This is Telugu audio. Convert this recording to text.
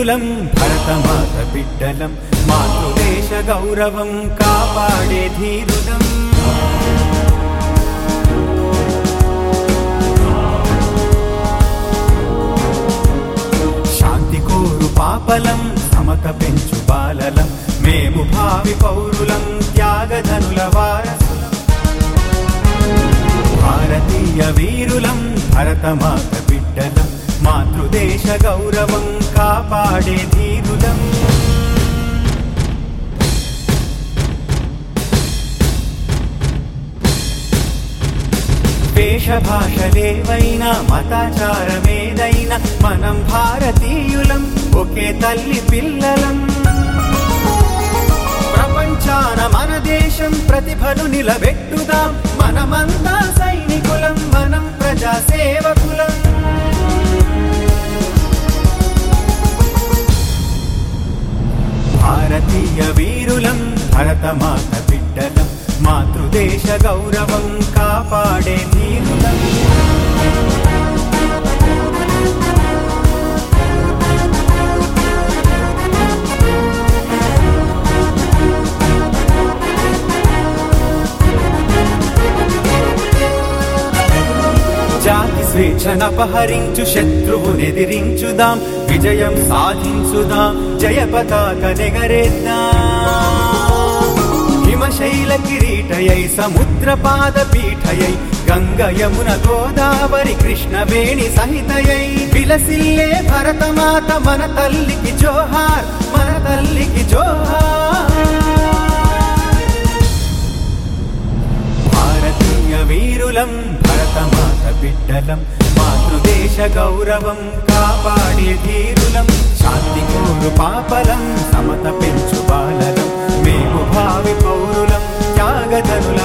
వీరులం భరతమాత బిడ్డలం మాతృదేశ గౌరవం కాపాడే ధీరులం శాంతి కోరు పాపలం సమత పెంచు బాలలం మేము భావి పౌరులం త్యాగధనుల వారసులం భారతీయ వీరులం భరతమాత బిడ్డలం మాతృదేశ గౌరవం కాపాడే ధీరులం వేషభాషలేవైనా మతాచారమేదైనా మనం భారతీయులం ఒకే తల్లి పిల్లలం ప్రపంచాన మన దేశం ప్రతిభను నిలబెట్టుదాం మనమంతా సైనికులం మనం ప్రజా సేవకులం భారతీయ వీరులం భరతమాత బిడ్డలం మాతృదేశ గౌరవం కాపాడే ధీరులం జాతి స్వేచ్ఛనపహరించు శత్రువునెదిరించుదాం విజయం సాధించుదాం జయ పతాక నెగరేద్దాం హిమశైల కిరీటయై సముద్ర పాద పీఠయై గంగ యమున గోదావరి కృష్ణవేణి సహితయై విలసిల్లే భరతమాత మన తల్లికి జోహార్ మన తల్లికి జోహార్ భారతీయ వీరులం భరతమాత బిడ్డలం మాతృదేశ గౌరవం కాపాడే ధీరులం శాంతి కోరు పాపలం సమత పెంచు బాలలం మేము భావి పౌరులం త్యాగధనుల